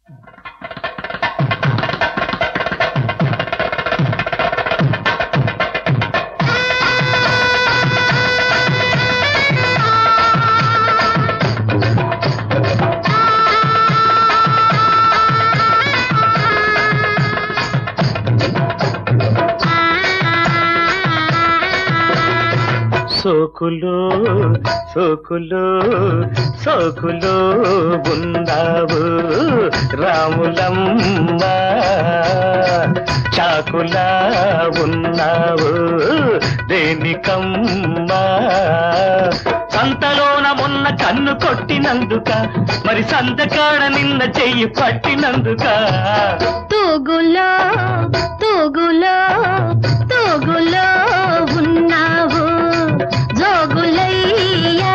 సోకులో సోకులో సోకులో ఉన్నావు రాములమ్మ చాకులా ఉన్నావు దేనికమ్మా సంతలోన మొన్న కన్ను కొట్టినందుక మరి సంతకాడ నిన్న చెయ్యి పట్టినందుక తూగులో తూగులో తూగులో ఉన్నావు జోగులయ్యా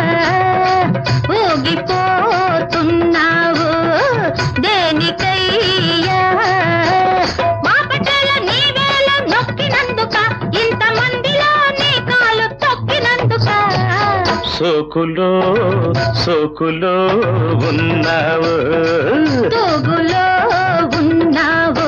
ఊగిపోతున్నావు దేనికయ్యా మా పట్టాల నీ వేళ నొక్కినందుక ఇంతమందిలో నీ కాలు తొక్కినందుక సోకులో సోకులో ఉన్నావు తూగులో ఉన్నావు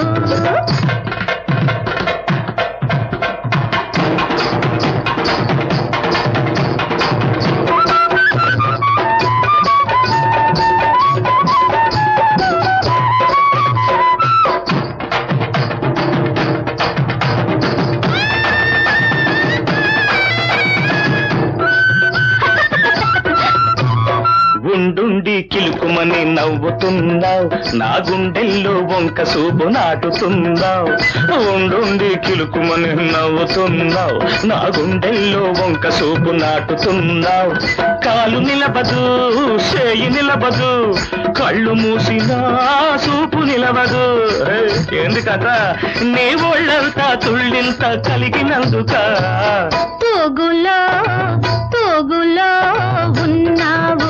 గుండుండి కిలుకుమని నవ్వుతున్నావు నా గుండెల్లో వంక సూపు నాటుతున్నావు ఉండుండి కిలుకుమని నవ్వుతున్నావు నా గుండెల్లో వంక సూపు నాటుతున్నావు కాలు నిలబదు చేయి నిలబదు కళ్ళు మూసినా సూపు నిలవదు ఏ, ఎందుకట నీ ఒళ్ళంతా తుళ్ళింత కలిగినందుక తూగులో తూగులో ఉన్నావు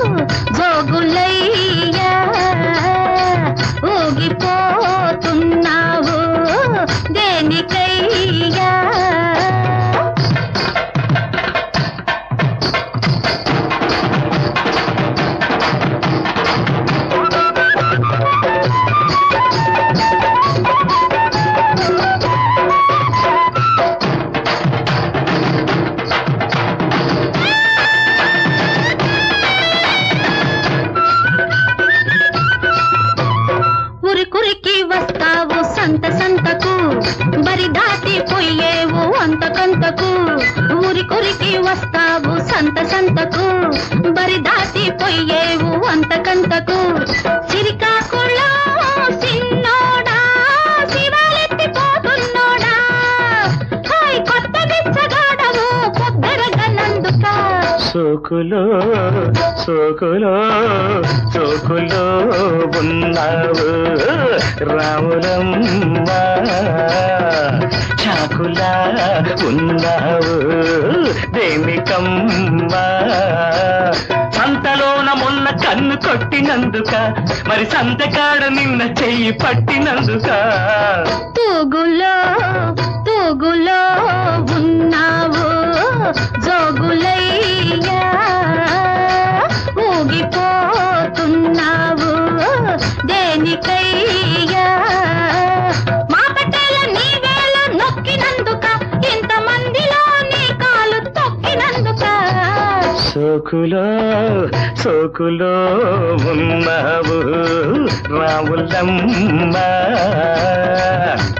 జోగులయ్యా ఊగిపోతున్నావు దేనికయ్యా ఉరి కురికి వస్తావు సంత సంతకు బరి దాటి పోయేవు అంతకంతకు ఊరి కురికి వస్తావు సంత సంతకు బరి దాటి పోయేవు అంతకంతకు సిరికాకుళో సిన్నోడా శివాలెత్తిపోతున్నోడా హాయ్ కొత్త బిచ్చగాడవు పొద్దరగనందుక సోకులో సోకులో సోకులో ఉన్నావు రాములమ్మ చాకులా ఉన్నావు దేనికమ్మా సంతలోన మొన్న కన్ను కొట్టినందుక మరి సంతకాడ నిన్న చెయ్యి పట్టినందుక తూగులో తూగులో ఉన్నావు జోగులయ్యా ఊగిపోతున్నావు దేనికయ్యా మా పట్టాల నీ వేళ నొక్కినందుక ఇంతమందిలో నీ కాలు తొక్కినందుక సోకులో సోకులో ఉన్నావు రాములమ్మ